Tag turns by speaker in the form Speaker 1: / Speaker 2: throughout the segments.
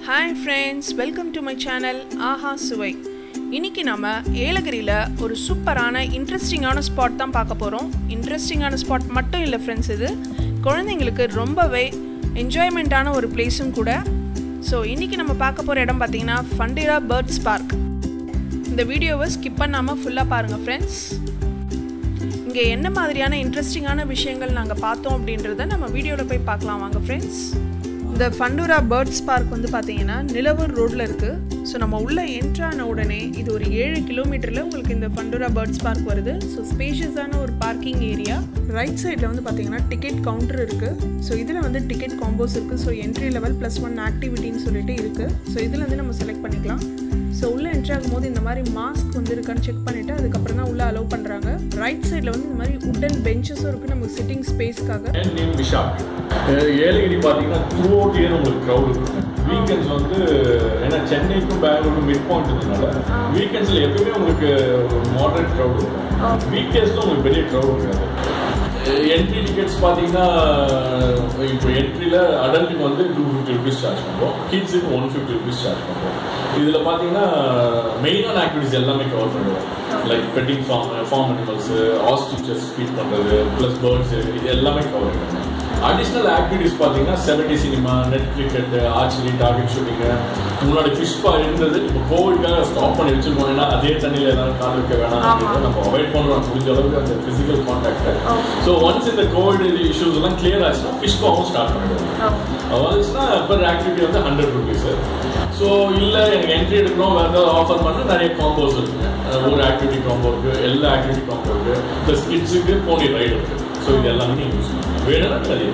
Speaker 1: hi friends welcome to my channel ஆஹா சுவை இன்னைக்கு நம்ம ஏலகிரியில் ஒரு சூப்பரான இன்ட்ரெஸ்டிங்கான ஸ்பாட் தான் பார்க்க போகிறோம் இன்ட்ரெஸ்டிங்கான ஸ்பாட் மட்டும் இல்லை ஃப்ரெண்ட்ஸ் இது குழந்தைங்களுக்கு ரொம்பவே என்ஜாய்மெண்ட்டான ஒரு பிளேஸும் கூட ஸோ இன்றைக்கி நம்ம பார்க்க போகிற இடம் பார்த்தீங்கன்னா ஃபண்டிரா பேர்ட்ஸ் பார்க் இந்த வீடியோவை ஸ்கிப் பண்ணாமல் ஃபுல்லாக பாருங்கள் ஃப்ரெண்ட்ஸ் இங்கே என்ன மாதிரியான இன்ட்ரெஸ்டிங்கான விஷயங்கள் நாங்கள் பார்த்தோம் அப்படின்றத நம்ம வீடியோவில் போய் பார்க்கலாம் வாங்க ஃப்ரெண்ட்ஸ் இந்த ஃபண்டூரா பேர்ட்ஸ் பார்க் வந்து பார்த்தீங்கன்னா நிலவூர் ரோட்டில் இருக்குது ஸோ நம்ம உள்ளே என்ட்ரான உடனே இது ஒரு ஏழு கிலோமீட்டரில் உங்களுக்கு இந்த ஃபண்டூரா பேர்ட்ஸ் பார்க் வருது ஸோ ஸ்பேஷியஸான ஒரு பார்க்கிங் ஏரியா ரைட் சைடில் வந்து பார்த்தீங்கன்னா டிக்கெட் கவுண்டர் இருக்குது ஸோ இதில் வந்து டிக்கெட் காம்போஸ் இருக்குது so entry level plus one ஆக்டிவிட்டின்னு சொல்லிட்டு இருக்குது ஸோ இதில் வந்து நம்ம செலக்ட் பண்ணிக்கலாம் ஸோ உள்ளே என்ட்ரி ஆகும்போது இந்த மாதிரி மாஸ்க் வந்து இருக்கான்னு செக் பண்ணிவிட்டு அதுக்கப்புறம் தான் உள்ளே அலோவ் பண்ணுறாங்க ரைட் சைடில் வந்து இந்த மாதிரி உட்டன் பெஞ்சஸும் இருக்குது நமக்கு சிட்டிங் ஸ்பேஸ்க்காக
Speaker 2: என் நேம் விஷாக் அஹ் ஏலகிரி பார்த்தீங்கன்னா த்ரூ அவுட் இயர் உங்களுக்கு க்ரௌட் இருக்கும் வீக்கெண்ட்ஸ் வந்து ஏன்னா சென்னைக்கும் பெங்களூருக்கும் மிட் பாயிண்ட் இருந்ததுனால வீக்கெண்ட்ஸில் எப்பயுமே உங்களுக்கு ஒரு மாடரேட் க்ரௌட் இருக்கும் வீக் டேஸில் உங்களுக்கு பெரிய க்ரௌட் இருக்காது என்ட்ரி டிக்கெட்ஸ் பார்த்தீங்கன்னா இப்போ என்ட்ரியில் அடல்ட்டுக்கு வந்து டூ ஃபிஃப்டி ருபீஸ் சார்ஜ் பண்ணுறோம் கிட்ஸுக்கு ஒன் ஃபிஃப்டி ருபீஸ் சார்ஜ் பண்ணுறோம் இதில் பார்த்தீங்கன்னா மெயினான ஆக்டிவிட்டிஸ் எல்லாமே கவர் பண்ணுவோம் like petting farm farm animals ostriches feed பண்ணுறது ப்ளஸ் பேர்ட்ஸு இது எல்லாமே கவர் பண்ணுவோம் அடிஷ்னல் ஆக்டிவிட்டிஸ் பார்த்தீங்கன்னா seven D cinema net cricket archery target shooting முன்னாடி ஃபிஷ் பா இருந்தது இப்போ கோவிட்காக ஸ்டாப் பண்ணி வச்சிருக்கோம் ஏன்னா அதே தண்ணியில் ஏதாவது கால் வைக்க வேணாம் அப்படின்னு நம்ம அவாய்ட் பண்ணுறோம் முடிஞ்ச அளவுக்கு அந்த ஃபிசிக்கல் கான்டாக்ட் ஸோ ஒன்ஸ் இந்த கோவிட் இஷ்யூஸ் எல்லாம் கிளியர் ஆச்சுன்னா ஃபிஷ் பாவும் ஸ்டார்ட் பண்ணிடுவோம் வந்துச்சுன்னா பெர் ஆக்டிவிட்டி வந்து ஹண்ட்ரட் ருபீஸ் ஸோ இல்லை எனக்கு என்ட்ரி எடுக்கணும் வேறு ஏதாவது ஆஃபர் பண்ண நிறைய காம்போஸ் இருக்குங்க ஒரு ஆக்டிவிட்டி காம்போ இருக்குது எல்லா ஆக்டிவிட்டி காம்போ இருக்குது ப்ளஸ் கிட்ஸுக்கு போனி ரைடு இருக்குது ஸோ இது எல்லாமே நீங்கள் யூஸ் பண்ணலாம் வேணும்னா நிறைய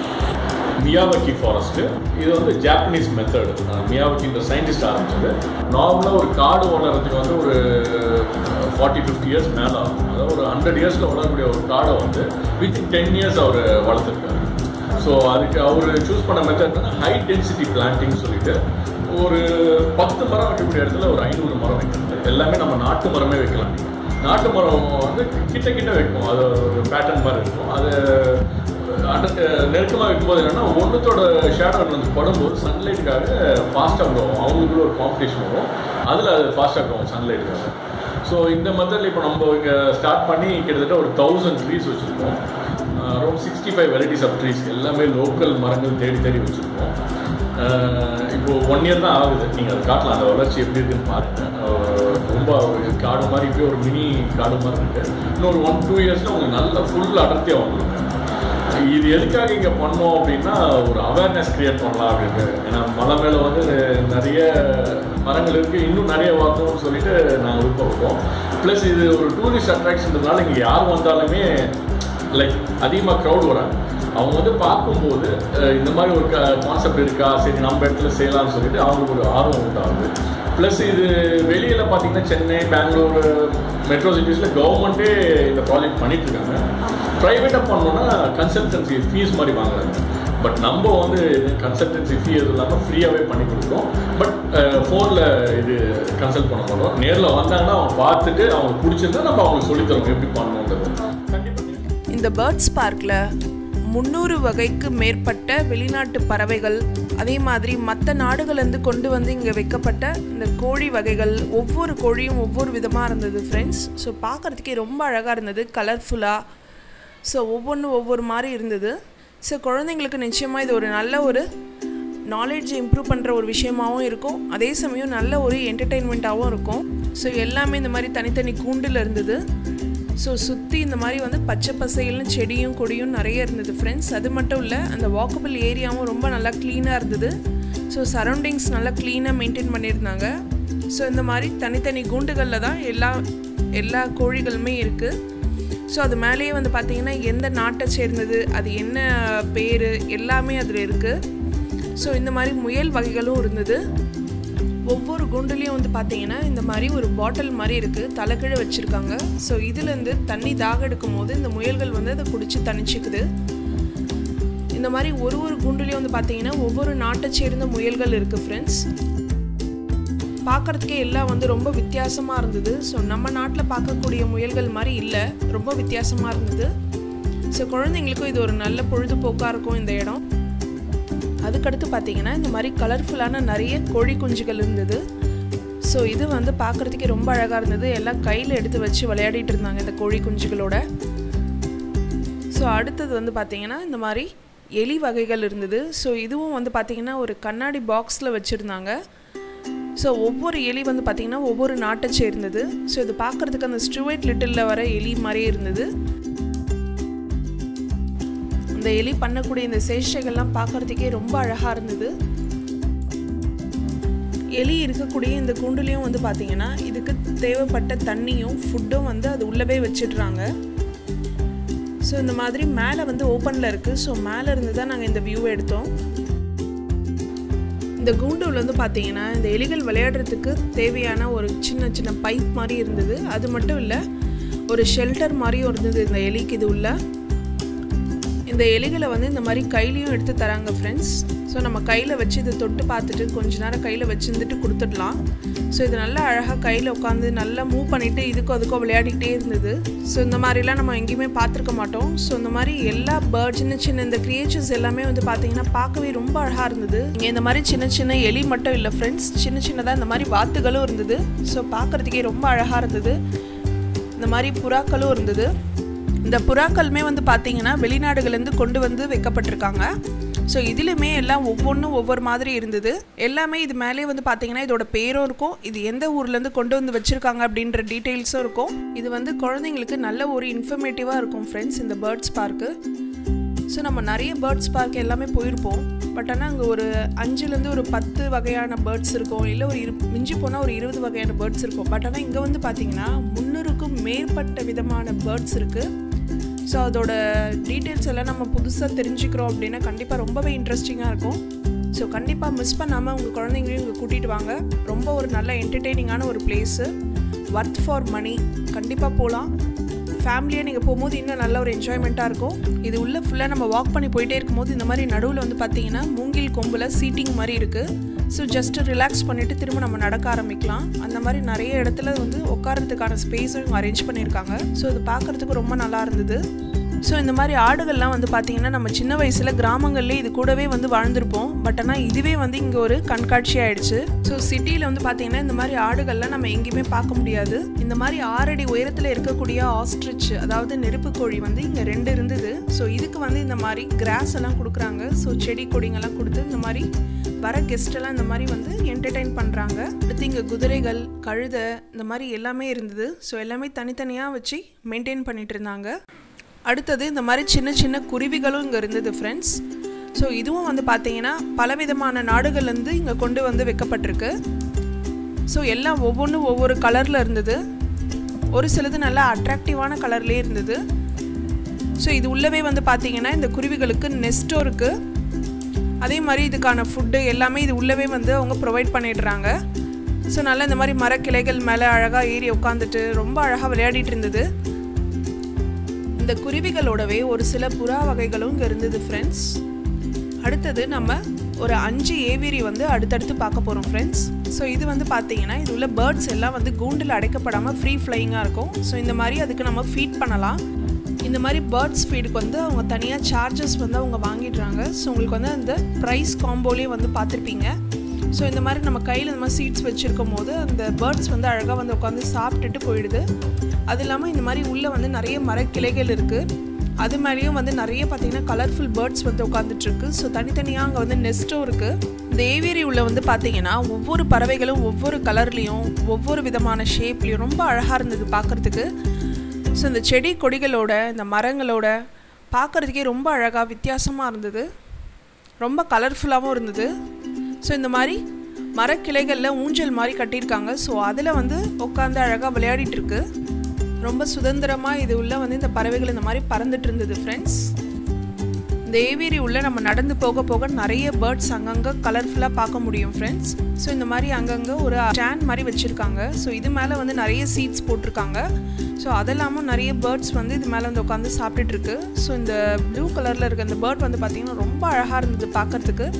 Speaker 2: மியாவக்கி ஃபாரஸ்ட்டு இது வந்து ஜாப்பனீஸ் மெத்தட் மியாவக்கின்ற சயின்டிஸ்ட் ஆரம்பிச்சது நார்மலாக ஒரு காடு வளர்கிறதுக்கு வந்து ஒரு ஃபார்ட்டி ஃபிஃப்டி இயர்ஸ் மேலே ஆகும் அதாவது ஒரு ஹண்ட்ரட் இயர்ஸில் வளரக்கூடிய ஒரு காடை வந்து வித் டென் இயர்ஸ் அவர் வளர்த்துருக்காரு ஸோ அதுக்கு அவர் சூஸ் பண்ண மெத்தட் ஹை டென்சிட்டி பிளான்டிங் சொல்லிட்டு ஒரு பத்து மரம் வைக்கக்கூடிய இடத்துல ஒரு ஐநூறு மரம் வைக்கிறது எல்லாமே நம்ம நாட்டு மரமே வைக்கலாம் நீங்கள் நாட்டு மரம் வந்து கிட்ட கிட்ட வைக்கும் அது ஒரு பேட்டர்ன் மாதிரி இருக்கும் அது நெருக்கமாக வைக்கும்போது என்னென்னா ஒன்றுத்தோட ஷேடோ வந்து படும்போது சன்லைட்டுக்காக ஃபாஸ்ட்டாக க்ரோவும் அவங்களுக்குள்ள ஒரு காம்படிஷன் வரும் அதில் அது ஃபாஸ்ட்டாக க்ரோவும் சன்லைட்டுக்காக ஸோ இந்த மெத்தடில் இப்போ நம்ம இங்கே ஸ்டார்ட் பண்ணி கிட்டத்தட்ட ஒரு தௌசண்ட் ட்ரீஸ் வச்சுருக்கோம் around sixty five varieties of trees எல்லாமே லோக்கல் மரங்கள் தேடி தேடி வச்சுருக்கோம் இப்போ ஒன் இயர் தான் ஆகுது நீங்கள் அதை காட்டலாம் அந்த வளர்ச்சி எப்படி இருக்குன்னு பாருங்கள் ரொம்ப ஒரு காடு மாதிரி இப்போ ஒரு மினி காடு மாதிரி இருக்குது இன்னொரு ஒன் டூ இயர்ஸில் உங்களுக்கு நல்ல ஃபுல் அடர்த்தியாக வந்துருங்க இது எதுக்காக இங்கே பண்ணோம் அப்படின்னா ஒரு அவேர்னஸ் கிரியேட் பண்ணலாம் அப்படின்ட்டு ஏன்னா மலை மேலே வந்து நிறைய மரங்கள் இருக்குது இன்னும் நிறைய வரணும்னு சொல்லிட்டு நாங்கள் விருப்பப்பட்டோம் ப்ளஸ் இது ஒரு டூரிஸ்ட் அட்ராக்ஷன்றதுனால இங்கே யார் வந்தாலுமே லைக் அதிகமாக க்ரௌட் வராங்க அவங்க வந்து பார்க்கும்போது இந்த மாதிரி ஒரு கான்செப்ட் இருக்கா சரி நம்ம இடத்துல செய்யலாம்னு சொல்லிட்டு அவங்களுக்கு ஒரு ஆர்வம் உண்டாகுது ப்ளஸ் இது வெளியில் பார்த்தீங்கன்னா சென்னை பெங்களூர் மெட்ரோ சிட்டிஸில் கவர்மெண்ட்டே இந்த ப்ராஜெக்ட் பண்ணிட்டு இருக்காங்க ப்ரைவேட்டாக பண்ணோன்னா கன்சல்டன்சி ஃபீஸ் மாதிரி வாங்குறாங்க பட் நம்ம வந்து கன்சல்டன்சி ஃபீ எதுவும் இல்லாமல் ஃப்ரீயாகவே பண்ணி கொடுக்குறோம் பட் ஃபோனில் இது கன்சல்ட் பண்ண மாட்டோம் நேரில் வந்தாங்கன்னா அவங்க பார்த்துட்டு அவங்களுக்கு பிடிச்சிருந்தா நம்ம அவங்களுக்கு சொல்லித்தரோம் எப்படி பண்ணணுன்றது கண்டிப்பாக
Speaker 1: இந்த பேர்ட்ஸ் பார்க்கில் முந்நூறு வகைக்கு மேற்பட்ட வெளிநாட்டு பறவைகள் அதே மாதிரி மற்ற நாடுகள்லேருந்து கொண்டு வந்து இங்கே வைக்கப்பட்ட இந்த கோழி வகைகள் ஒவ்வொரு கோழியும் ஒவ்வொரு விதமாக இருந்தது ஃப்ரெண்ட்ஸ் ஸோ பார்க்குறதுக்கே ரொம்ப அழகாக இருந்தது கலர்ஃபுல்லாக ஸோ ஒவ்வொன்றும் ஒவ்வொரு மாதிரி இருந்தது ஸோ குழந்தைங்களுக்கு நிச்சயமாக இது ஒரு நல்ல ஒரு நாலேஜ் இம்ப்ரூவ் பண்ணுற ஒரு விஷயமாகவும் இருக்கும் அதே சமயம் நல்ல ஒரு என்டர்டெயின்மெண்ட்டாகவும் இருக்கும் ஸோ எல்லாமே இந்த மாதிரி தனித்தனி கூண்டில் இருந்தது ஸோ சுற்றி இந்த மாதிரி வந்து பச்சை பசைகள்னு செடியும் கொடியும் நிறைய இருந்தது ஃப்ரெண்ட்ஸ் அது மட்டும் இல்லை அந்த வாக்கபிள் ஏரியாவும் ரொம்ப நல்லா க்ளீனாக இருந்தது ஸோ சரௌண்டிங்ஸ் நல்லா க்ளீனாக மெயின்டைன் பண்ணியிருந்தாங்க ஸோ இந்த மாதிரி தனித்தனி கூண்டுகளில் தான் எல்லா எல்லா கோழிகளுமே இருக்குது ஸோ அது மேலேயே வந்து பார்த்திங்கன்னா எந்த நாட்டை சேர்ந்தது அது என்ன பேர் எல்லாமே அதில் இருக்குது ஸோ இந்த மாதிரி முயல் வகைகளும் இருந்தது ஒவ்வொரு குண்டுலேயும் வந்து பார்த்தீங்கன்னா இந்த மாதிரி ஒரு பாட்டில் மாதிரி இருக்குது தலைக்கீழ வச்சுருக்காங்க ஸோ இதுலேருந்து தண்ணி தாக எடுக்கும் போது இந்த முயல்கள் வந்து அதை குடிச்சு தணிச்சுக்குது இந்த மாதிரி ஒரு ஒரு குண்டுலேயும் வந்து பார்த்தீங்கன்னா ஒவ்வொரு நாட்டை சேர்ந்த முயல்கள் இருக்குது ஃப்ரெண்ட்ஸ் பார்க்குறதுக்கே எல்லாம் வந்து ரொம்ப வித்தியாசமாக இருந்தது ஸோ நம்ம நாட்டில் பார்க்கக்கூடிய முயல்கள் மாதிரி இல்லை ரொம்ப வித்தியாசமாக இருந்தது ஸோ குழந்தைங்களுக்கும் இது ஒரு நல்ல பொழுதுபோக்காக இருக்கும் இந்த இடம் அதுக்கடுத்து பார்த்தீங்கன்னா இந்த மாதிரி கலர்ஃபுல்லான நிறைய கோழி குஞ்சுகள் இருந்தது ஸோ இது வந்து பார்க்குறதுக்கே ரொம்ப அழகாக இருந்தது எல்லாம் கையில் எடுத்து வச்சு விளையாடிட்டு இருந்தாங்க இந்த கோழி குஞ்சுகளோட ஸோ அடுத்தது வந்து பார்த்திங்கன்னா இந்த மாதிரி எலி வகைகள் இருந்தது ஸோ இதுவும் வந்து பார்த்திங்கன்னா ஒரு கண்ணாடி பாக்ஸில் வச்சுருந்தாங்க ஸோ ஒவ்வொரு எலி வந்து பார்த்திங்கன்னா ஒவ்வொரு நாட்டை சேர்ந்தது ஸோ இது பார்க்குறதுக்கு அந்த ஸ்டூவேட் லிட்டிலில் வர எலி மாதிரியே இருந்தது இந்த எலி பண்ணக்கூடிய இந்த சேஷ்டைகள்லாம் பார்க்குறதுக்கே ரொம்ப அழகாக இருந்தது எலி இருக்கக்கூடிய இந்த கூண்டுலேயும் வந்து பார்த்திங்கன்னா இதுக்கு தேவைப்பட்ட தண்ணியும் ஃபுட்டும் வந்து அது உள்ளவே வச்சிடுறாங்க ஸோ இந்த மாதிரி மேலே வந்து ஓப்பனில் இருக்குது ஸோ மேலே இருந்து தான் நாங்கள் இந்த வியூ எடுத்தோம் இந்த கூண்டுல வந்து பார்த்தீங்கன்னா இந்த எலிகள் விளையாடுறதுக்கு தேவையான ஒரு சின்ன சின்ன பைப் மாதிரி இருந்தது அது மட்டும் இல்லை ஒரு ஷெல்டர் மாதிரியும் இருந்தது இந்த எலிக்கு இது உள்ள இந்த எலிகளை வந்து இந்த மாதிரி கையிலையும் எடுத்து தராங்க ஃப்ரெண்ட்ஸ் ஸோ நம்ம கையில் வச்சு இதை தொட்டு பார்த்துட்டு கொஞ்ச நேரம் கையில் வச்சுருந்துட்டு கொடுத்துடலாம் ஸோ இது நல்லா அழகாக கையில் உட்காந்து நல்லா மூவ் பண்ணிவிட்டு இதுக்கும் அதுக்கும் விளையாடிக்கிட்டே இருந்தது ஸோ இந்த மாதிரிலாம் நம்ம எங்கேயுமே பார்த்துருக்க மாட்டோம் ஸோ இந்த மாதிரி எல்லா பேர்ட் சின்ன சின்ன இந்த கிரியேச்சர்ஸ் எல்லாமே வந்து பார்த்தீங்கன்னா பார்க்கவே ரொம்ப அழகாக இருந்தது இங்கே இந்த மாதிரி சின்ன சின்ன எலி மட்டும் இல்லை ஃப்ரெண்ட்ஸ் சின்ன சின்னதாக இந்த மாதிரி வாத்துகளும் இருந்தது ஸோ பார்க்குறதுக்கே ரொம்ப அழகாக இருந்தது இந்த மாதிரி புறாக்களும் இருந்தது இந்த புறாக்களுமே வந்து பார்த்தீங்கன்னா வெளிநாடுகள்லேருந்து கொண்டு வந்து வைக்கப்பட்டிருக்காங்க ஸோ இதுலையுமே எல்லாம் ஒவ்வொன்றும் ஒவ்வொரு மாதிரி இருந்தது எல்லாமே இது மேலே வந்து பார்த்தீங்கன்னா இதோட பேரும் இருக்கும் இது எந்த ஊர்லேருந்து கொண்டு வந்து வச்சுருக்காங்க அப்படின்ற டீட்டெயில்ஸும் இருக்கும் இது வந்து குழந்தைங்களுக்கு நல்ல ஒரு இன்ஃபர்மேட்டிவாக இருக்கும் ஃப்ரெண்ட்ஸ் இந்த பேர்ட்ஸ் பார்க்கு ஸோ நம்ம நிறைய பேர்ட்ஸ் பார்க் எல்லாமே போயிருப்போம் பட் ஆனால் அங்கே ஒரு அஞ்சுலேருந்து ஒரு பத்து வகையான பேர்ட்ஸ் இருக்கும் இல்லை ஒரு இரு மிஞ்சி போனால் ஒரு இருபது வகையான பேர்ட்ஸ் இருக்கும் பட் ஆனால் இங்கே வந்து பார்த்தீங்கன்னா முந்நூறுக்கும் மேற்பட்ட விதமான பேர்ட்ஸ் இருக்குது ஸோ அதோட டீட்டெயில்ஸ் எல்லாம் நம்ம புதுசாக தெரிஞ்சுக்கிறோம் அப்படின்னா கண்டிப்பாக ரொம்பவே இன்ட்ரெஸ்டிங்காக இருக்கும் ஸோ கண்டிப்பாக மிஸ் பண்ணாமல் உங்கள் குழந்தைங்களையும் இங்கே கூட்டிகிட்டு வாங்க ரொம்ப ஒரு நல்ல என்டர்டெய்னிங்கான ஒரு பிளேஸு ஒர்த் ஃபார் மணி கண்டிப்பாக போகலாம் ஃபேமிலியாக நீங்கள் போகும்போது இன்னும் நல்ல ஒரு என்ஜாய்மெண்ட்டாக இருக்கும் இது உள்ளே ஃபுல்லாக நம்ம வாக் பண்ணி போயிட்டே இருக்கும்போது இந்த மாதிரி நடுவில் வந்து பார்த்தீங்கன்னா மூங்கில் கொம்பில் சீட்டிங் மாதிரி இருக்குது ஸோ ஜஸ்ட்டு ரிலாக்ஸ் பண்ணிவிட்டு திரும்ப நம்ம நடக்க ஆரம்பிக்கலாம் அந்த மாதிரி நிறைய இடத்துல வந்து உட்காரத்துக்கான ஸ்பேஸும் இவங்க அரேஞ்ச் பண்ணியிருக்காங்க ஸோ இது பார்க்குறதுக்கு ரொம்ப நல்லா இருந்தது ஸோ இந்த மாதிரி ஆடுகள்லாம் வந்து பார்த்திங்கன்னா நம்ம சின்ன வயசில் கிராமங்கள்லேயே இது கூடவே வந்து வாழ்ந்திருப்போம் பட் ஆனால் இதுவே வந்து இங்கே ஒரு கண்காட்சி ஆயிடுச்சு ஸோ சிட்டியில் வந்து பார்த்திங்கன்னா இந்த மாதிரி ஆடுகள்லாம் நம்ம எங்கேயுமே பார்க்க முடியாது இந்த மாதிரி ஆறடி உயரத்தில் இருக்கக்கூடிய ஆஸ்ட்ரிச் அதாவது நெருப்பு கோழி வந்து இங்கே ரெண்டு இருந்தது ஸோ இதுக்கு வந்து இந்த மாதிரி கிராஸ் எல்லாம் கொடுக்குறாங்க ஸோ செடி கொடிங்கெல்லாம் கொடுத்து இந்த மாதிரி வர கெஸ்ட் எல்லாம் இந்த மாதிரி வந்து என்டர்டெயின் பண்ணுறாங்க அடுத்து இங்கே குதிரைகள் கழுதை இந்த மாதிரி எல்லாமே இருந்தது ஸோ எல்லாமே தனித்தனியாக வச்சு மெயின்டைன் பண்ணிட்டு இருந்தாங்க அடுத்தது இந்த மாதிரி சின்ன சின்ன குருவிகளும் இங்கே இருந்தது ஃப்ரெண்ட்ஸ் ஸோ இதுவும் வந்து பார்த்தீங்கன்னா பலவிதமான நாடுகள்லேருந்து இங்கே கொண்டு வந்து வைக்கப்பட்டிருக்கு ஸோ எல்லாம் ஒவ்வொன்றும் ஒவ்வொரு கலரில் இருந்தது ஒரு சிலது நல்லா அட்ராக்டிவான கலர்லேயே இருந்தது ஸோ இது உள்ளவே வந்து பார்த்தீங்கன்னா இந்த குருவிகளுக்கு நெஸ்ட்டும் இருக்குது அதே மாதிரி இதுக்கான ஃபுட்டு எல்லாமே இது உள்ளவே வந்து அவங்க ப்ரொவைட் பண்ணிடுறாங்க ஸோ நல்லா இந்த மாதிரி மரக்கிளைகள் மேலே அழகாக ஏறி உட்காந்துட்டு ரொம்ப அழகாக விளையாடிட்டு இருந்தது இந்த குருவிகளோடவே ஒரு சில புறா வகைகளும் இங்கே இருந்தது ஃப்ரெண்ட்ஸ் அடுத்தது நம்ம ஒரு அஞ்சு ஏவிரி வந்து அடுத்தடுத்து பார்க்க போகிறோம் ஃப்ரெண்ட்ஸ் ஸோ இது வந்து பார்த்தீங்கன்னா இது உள்ள பேர்ட்ஸ் எல்லாம் வந்து கூண்டில் அடைக்கப்படாமல் ஃப்ரீ ஃப்ளையிங்காக இருக்கும் ஸோ இந்த மாதிரி அதுக்கு நம்ம ஃபீட் பண்ணலாம் இந்த மாதிரி பேர்ட்ஸ் ஃபீடுக்கு வந்து அவங்க தனியாக சார்ஜஸ் வந்து அவங்க வாங்கிடுறாங்க ஸோ உங்களுக்கு வந்து அந்த ப்ரைஸ் காம்போலேயே வந்து பார்த்துருப்பீங்க ஸோ இந்த மாதிரி நம்ம கையில் இந்த மாதிரி சீட்ஸ் வச்சுருக்கும் போது அந்த பேர்ட்ஸ் வந்து அழகாக வந்து உட்காந்து சாப்பிட்டுட்டு போயிடுது அது இல்லாமல் இந்த மாதிரி உள்ளே வந்து நிறைய மரக்கிளைகள் இருக்குது அது மேலேயும் வந்து நிறைய பார்த்தீங்கன்னா கலர்ஃபுல் பேர்ட்ஸ் வந்து உட்காந்துட்ருக்கு ஸோ தனித்தனியாக அங்கே வந்து நெஸ்ட்டும் இருக்குது இந்த ஏவியரி உள்ள வந்து பார்த்தீங்கன்னா ஒவ்வொரு பறவைகளும் ஒவ்வொரு கலர்லேயும் ஒவ்வொரு விதமான ஷேப்லேயும் ரொம்ப அழகாக இருந்தது பார்க்குறதுக்கு ஸோ இந்த செடி கொடிகளோட இந்த மரங்களோட பார்க்குறதுக்கே ரொம்ப அழகாக வித்தியாசமாக இருந்தது ரொம்ப கலர்ஃபுல்லாகவும் இருந்தது ஸோ இந்த மாதிரி மரக்கிளைகளில் ஊஞ்சல் மாதிரி கட்டியிருக்காங்க ஸோ அதில் வந்து உட்காந்து அழகாக விளையாடிட்டு இருக்கு ரொம்ப சுதந்திரமாக இது உள்ள வந்து இந்த பறவைகள் இந்த மாதிரி பறந்துட்டு இருந்தது ஃப்ரெண்ட்ஸ் இந்த ஏவியரி உள்ள நம்ம நடந்து போக போக நிறைய பேர்ட்ஸ் அங்கங்கே கலர்ஃபுல்லாக பார்க்க முடியும் ஃப்ரெண்ட்ஸ் ஸோ இந்த மாதிரி அங்கங்கே ஒரு ஸ்டாண்ட் மாதிரி வச்சுருக்காங்க ஸோ இது மேலே வந்து நிறைய சீட்ஸ் போட்டிருக்காங்க ஸோ அதெல்லாமும் நிறைய பேர்ட்ஸ் வந்து இது மேலே வந்து உட்காந்து சாப்பிட்டுட்டு இருக்கு ஸோ இந்த ப்ளூ கலரில் இருக்க இந்த பேர்ட் வந்து பார்த்திங்கன்னா ரொம்ப அழகாக இருந்தது பார்க்குறதுக்கு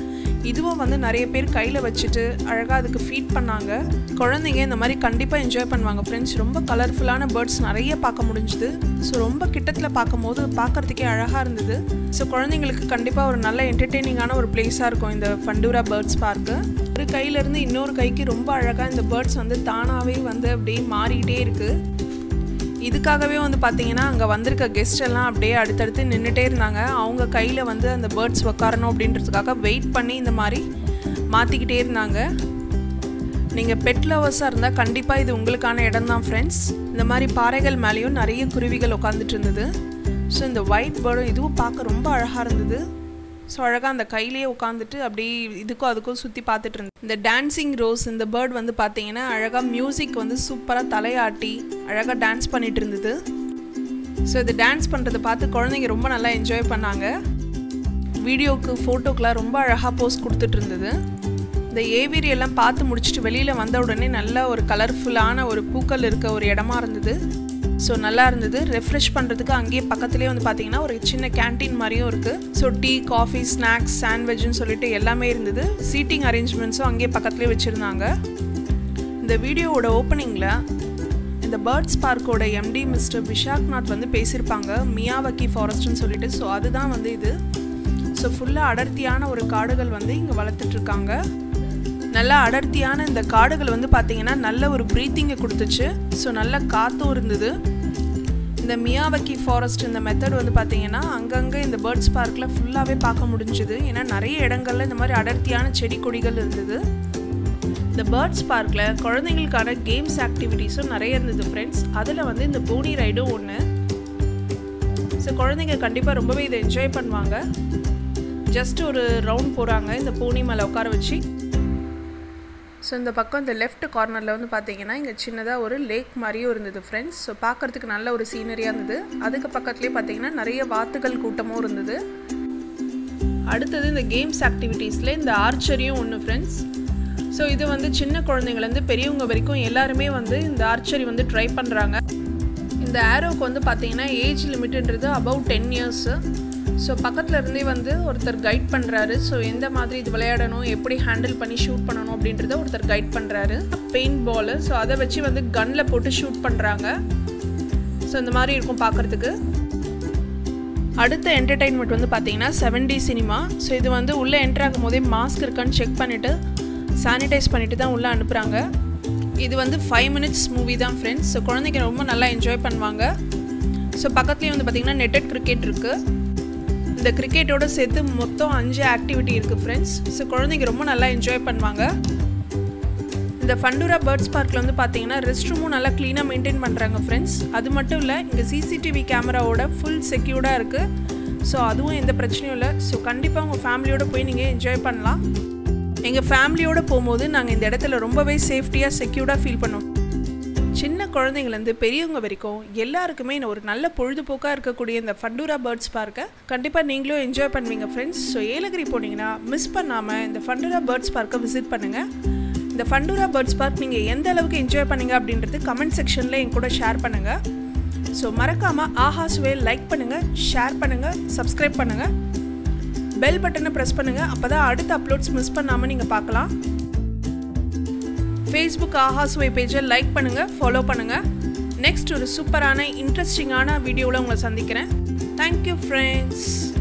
Speaker 1: இதுவும் வந்து நிறைய பேர் கையில் வச்சுட்டு அழகாக அதுக்கு ஃபீட் பண்ணாங்க குழந்தைங்க இந்த மாதிரி கண்டிப்பாக என்ஜாய் பண்ணுவாங்க ஃப்ரெண்ட்ஸ் ரொம்ப கலர்ஃபுல்லான பேர்ட்ஸ் நிறைய பார்க்க முடிஞ்சுது ஸோ ரொம்ப கிட்டத்தில் பார்க்கும்போது பார்க்குறதுக்கே அழகாக இருந்தது ஸோ குழந்தைங்களுக்கு கண்டிப்பாக ஒரு நல்ல என்டர்டெய்னிங்கான ஒரு பிளேஸாக இருக்கும் இந்த ஃபண்டூரா பேர்ட்ஸ் பார்க்கு ஒரு கையிலேருந்து இன்னொரு கைக்கு ரொம்ப அழகாக இந்த பேர்ட்ஸ் வந்து தானாகவே வந்து அப்படியே மாறிக்கிட்டே இருக்குது இதுக்காகவே வந்து பார்த்தீங்கன்னா அங்கே வந்திருக்க கெஸ்ட் எல்லாம் அப்படியே அடுத்தடுத்து நின்றுட்டே இருந்தாங்க அவங்க கையில் வந்து அந்த பேர்ட்ஸ் உக்காரணும் அப்படின்றதுக்காக வெயிட் பண்ணி இந்த மாதிரி மாற்றிக்கிட்டே இருந்தாங்க நீங்கள் பெட் லவர்ஸாக இருந்தால் கண்டிப்பாக இது உங்களுக்கான இடம் தான் ஃப்ரெண்ட்ஸ் இந்த மாதிரி பாறைகள் மேலேயும் நிறைய குருவிகள் உட்காந்துட்டு இருந்தது ஸோ இந்த ஒயிட் பேர்டும் இதுவும் பார்க்க ரொம்ப அழகாக இருந்தது ஸோ அழகாக அந்த கையிலேயே உட்காந்துட்டு அப்படியே இதுக்கும் அதுக்கும் சுற்றி பார்த்துட்டு இருந்தது இந்த டான்சிங் ரோஸ் இந்த பேர்ட் வந்து பார்த்தீங்கன்னா அழகாக மியூசிக் வந்து சூப்பராக தலையாட்டி அழகாக டான்ஸ் பண்ணிட்டு இருந்தது ஸோ இது டான்ஸ் பண்ணுறதை பார்த்து குழந்தைங்க ரொம்ப நல்லா என்ஜாய் பண்ணாங்க வீடியோக்கு ஃபோட்டோக்கெலாம் ரொம்ப அழகாக போஸ்ட் கொடுத்துட்டு இருந்தது இந்த ஏவிரி எல்லாம் பார்த்து முடிச்சுட்டு வெளியில் வந்த உடனே நல்ல ஒரு கலர்ஃபுல்லான ஒரு பூக்கள் இருக்க ஒரு இடமா இருந்தது ஸோ நல்லா இருந்தது ரெஃப்ரெஷ் பண்ணுறதுக்கு அங்கேயே பக்கத்துலேயே வந்து பார்த்தீங்கன்னா ஒரு சின்ன கேன்டீன் மாதிரியும் இருக்குது ஸோ டீ காஃபி ஸ்நாக்ஸ் சாண்ட்விச்னு சொல்லிட்டு எல்லாமே இருந்தது சீட்டிங் அரேஞ்ச்மெண்ட்ஸும் அங்கேயே பக்கத்துலேயே வச்சுருந்தாங்க இந்த வீடியோவோட ஓப்பனிங்கில் இந்த பேர்ட்ஸ் பார்க்கோட எம்டி மிஸ்டர் விஷாக்நாத் வந்து பேசியிருப்பாங்க மியாவக்கி ஃபாரஸ்ட்னு சொல்லிட்டு ஸோ அதுதான் வந்து இது ஸோ ஃபுல்லாக அடர்த்தியான ஒரு காடுகள் வந்து இங்கே வளர்த்துட்ருக்காங்க நல்லா அடர்த்தியான இந்த காடுகள் வந்து பார்த்திங்கன்னா நல்ல ஒரு ப்ரீத்திங்கை கொடுத்துச்சு ஸோ நல்ல காற்றும் இருந்தது இந்த மியாவக்கி ஃபாரஸ்ட் இந்த மெத்தட் வந்து பார்த்தீங்கன்னா அங்கங்கே இந்த பேர்ட்ஸ் பார்க்கில் ஃபுல்லாகவே பார்க்க முடிஞ்சுது ஏன்னா நிறைய இடங்கள்ல இந்த மாதிரி அடர்த்தியான செடி கொடிகள் இருந்தது இந்த பேர்ட்ஸ் பார்க்கில் குழந்தைங்களுக்கான கேம்ஸ் ஆக்டிவிட்டீஸும் நிறைய இருந்தது ஃப்ரெண்ட்ஸ் அதில் வந்து இந்த போனி ரைடும் ஒன்று ஸோ குழந்தைங்க கண்டிப்பாக ரொம்பவே இதை என்ஜாய் பண்ணுவாங்க ஜஸ்ட் ஒரு ரவுண்ட் போகிறாங்க இந்த போனி மேலே உட்கார வச்சு ஸோ இந்த பக்கம் இந்த லெஃப்ட் கார்னரில் வந்து பார்த்தீங்கன்னா இங்கே சின்னதாக ஒரு லேக் மாதிரியும் இருந்தது ஃப்ரெண்ட்ஸ் ஸோ பார்க்குறதுக்கு நல்ல ஒரு சீனரியாக இருந்தது அதுக்கு பக்கத்துலேயே பார்த்தீங்கன்னா நிறைய வாத்துகள் கூட்டமும் இருந்தது அடுத்தது இந்த கேம்ஸ் ஆக்டிவிட்டீஸில் இந்த ஆர்ச்சரியும் ஒன்று ஃப்ரெண்ட்ஸ் ஸோ இது வந்து சின்ன குழந்தைங்கலேருந்து பெரியவங்க வரைக்கும் எல்லாருமே வந்து இந்த ஆர்ச்சரி வந்து ட்ரை பண்ணுறாங்க இந்த ஆரோக்கு வந்து பார்த்தீங்கன்னா ஏஜ் லிமிட்ன்றது அபவ் டென் இயர்ஸு ஸோ பக்கத்தில் இருந்தே வந்து ஒருத்தர் கைட் பண்ணுறாரு ஸோ எந்த மாதிரி இது விளையாடணும் எப்படி ஹேண்டில் பண்ணி ஷூட் பண்ணணும் அப்படின்றத ஒருத்தர் கைட் பண்ணுறாரு பெயிண்ட் பாலு ஸோ அதை வச்சு வந்து கன்னில் போட்டு ஷூட் பண்ணுறாங்க ஸோ இந்த மாதிரி இருக்கும் பார்க்குறதுக்கு அடுத்த என்டர்டெயின்மெண்ட் வந்து பார்த்தீங்கன்னா செவன் டி சினிமா ஸோ இது வந்து உள்ளே என்ட்ரு ஆகும் போதே மாஸ்க் இருக்கான்னு செக் பண்ணிவிட்டு சானிடைஸ் பண்ணிவிட்டு தான் உள்ளே அனுப்புகிறாங்க இது வந்து ஃபைவ் மினிட்ஸ் மூவி தான் ஃப்ரெண்ட்ஸ் ஸோ குழந்தைங்க ரொம்ப நல்லா என்ஜாய் பண்ணுவாங்க ஸோ பக்கத்துலேயே வந்து பார்த்திங்கன்னா நெட்டட் கிரிக்கெட் இருக்குது இந்த கிரிக்கெட்டோட சேர்த்து மொத்தம் அஞ்சு ஆக்டிவிட்டி இருக்குது ஃப்ரெண்ட்ஸ் ஸோ குழந்தைங்க ரொம்ப நல்லா என்ஜாய் பண்ணுவாங்க இந்த ஃபண்டூரா பேர்ட்ஸ் பார்க்கில் வந்து பார்த்தீங்கன்னா ரெஸ்ட் ரூமும் நல்லா க்ளீனாக மெயின்டைன் பண்ணுறாங்க ஃப்ரெண்ட்ஸ் அது மட்டும் இல்லை இங்கே சிசிடிவி கேமராவோட ஃபுல் செக்யூர்டாக இருக்குது ஸோ அதுவும் எந்த பிரச்சனையும் இல்லை ஸோ கண்டிப்பாக உங்கள் ஃபேமிலியோடு போய் நீங்கள் என்ஜாய் பண்ணலாம் எங்கள் ஃபேமிலியோடு போகும்போது நாங்கள் இந்த இடத்துல ரொம்பவே சேஃப்டியாக செக்யூர்டாக ஃபீல் பண்ணோம் சின்ன குழந்தைங்கலேருந்து பெரியவங்க வரைக்கும் எல்லாருக்குமே ஒரு நல்ல பொழுதுபோக்காக இருக்கக்கூடிய இந்த ஃபண்டூரா பேர்ட்ஸ் பார்க்கை கண்டிப்பாக நீங்களும் என்ஜாய் பண்ணுவீங்க ஃப்ரெண்ட்ஸ் ஸோ ஏலகிரி போனீங்கன்னா மிஸ் பண்ணாமல் இந்த ஃபண்டூரா பேர்ட்ஸ் பார்க்கை விசிட் பண்ணுங்கள் இந்த ஃபண்டூரா பேர்ட்ஸ் பார்க் நீங்கள் எந்த அளவுக்கு என்ஜாய் பண்ணீங்க அப்படின்றது கமெண்ட் செக்ஷனில் என் கூட ஷேர் பண்ணுங்கள் ஸோ மறக்காமல் ஆஹா சுவே லைக் பண்ணுங்கள் ஷேர் பண்ணுங்கள் சப்ஸ்கிரைப் பண்ணுங்கள் பெல் பட்டனை ப்ரெஸ் பண்ணுங்கள் அப்போ தான் அடுத்த அப்லோட்ஸ் மிஸ் பண்ணாமல் நீங்கள் பார்க்கலாம் ஃபேஸ்புக் ஆஹா சுவை பேஜை லைக் பண்ணுங்கள் ஃபாலோ பண்ணுங்கள் நெக்ஸ்ட் ஒரு சூப்பரான இன்ட்ரெஸ்டிங்கான வீடியோவில் உங்களை சந்திக்கிறேன் தேங்க்யூ ஃப்ரெண்ட்ஸ்